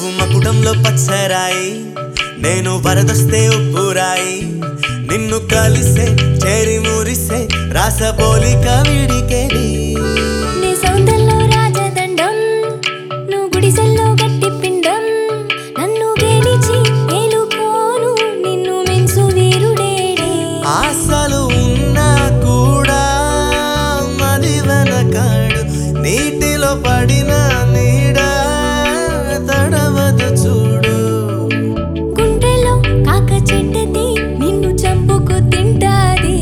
నువ్వు మకుటంలో పచ్చరాయి నేను వరదొస్తే ఉప్పురాయి నిన్ను కలిసే చేరి మురిసే రాసపోలిక విడికేది నీ సౌందర్యంలో రాజదండం నువ్వు గుడిసెల్లో గట్టి పిండం నన్ను గెలిచి ఏలుకోను నిన్ను మించు వీరుడేడే ఆశలు ఉన్నా కూడా మది వెనకాడు నీటిలో పడిన నీడ తడవదు చూడు గుండెలో కాక చెడ్డది నిన్ను చంపుకు తింటాది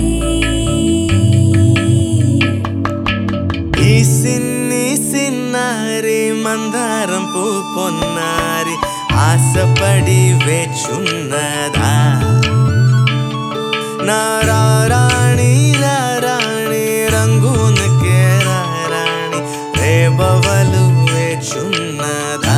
ఈ సిన్ని సిన్నారి మందారం పూ పొన్నారి ఆశపడి వేచున్నదా నారాణి రాణి రంగునకే రాణి రేబవలు వేచున్నదా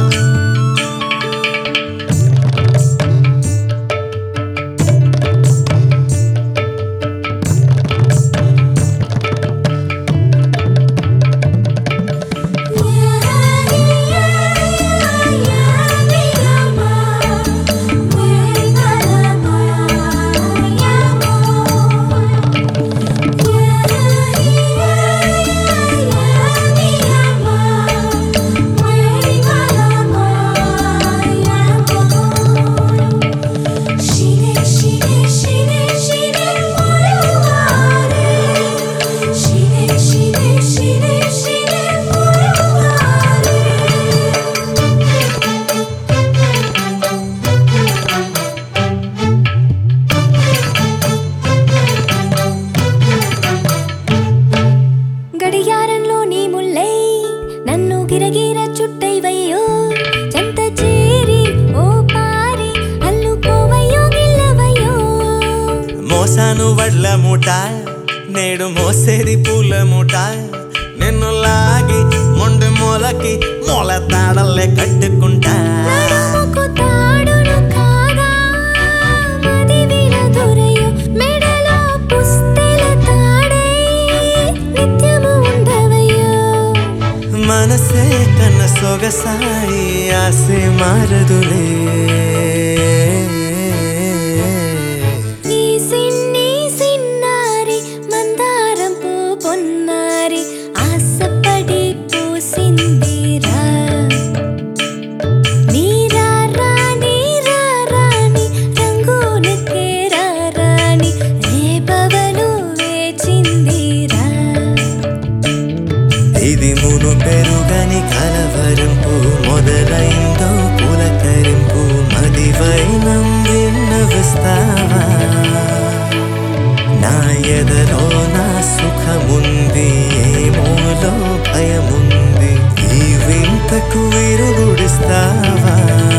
గడియారంలో నీ ముల్లై నన్ను గిరగిర చుట్టైవయ్యో చెంత చేరి ఓ పారి అల్లుకోవయ్యో గిల్లవయ్యో మోసాను వడ్ల మూట నేడు మోసేది పూల మూట నిన్ను లాగి మొండి మూలకి మూల తాడల్లే కట్టుకుంటా నడుముకు తాడును కాగా మదివిన దొరయు మెడలో పుస్తెల తాడై నిత్యము ఉండవయ్యో మనసే కన్న సొగసాయి ఆసే మారదులే ఈ సిన్ని సిన్నారి మందారం పూ పొన్నారి ఆశపడి పూసిందిరా నీరా రాణి రా రాణి రంగునకే రా రాణి రేపవలు వేచిందిరా ఇది మును పెరుగని కలవరింపు మొదలైందో పులకరింపు మదివైనం విన్నవిస్తావా నా ఎదలో నా సుఖముంది ఏమోలో భయముంది ఈ వింతకు విరుగుడిస్తావా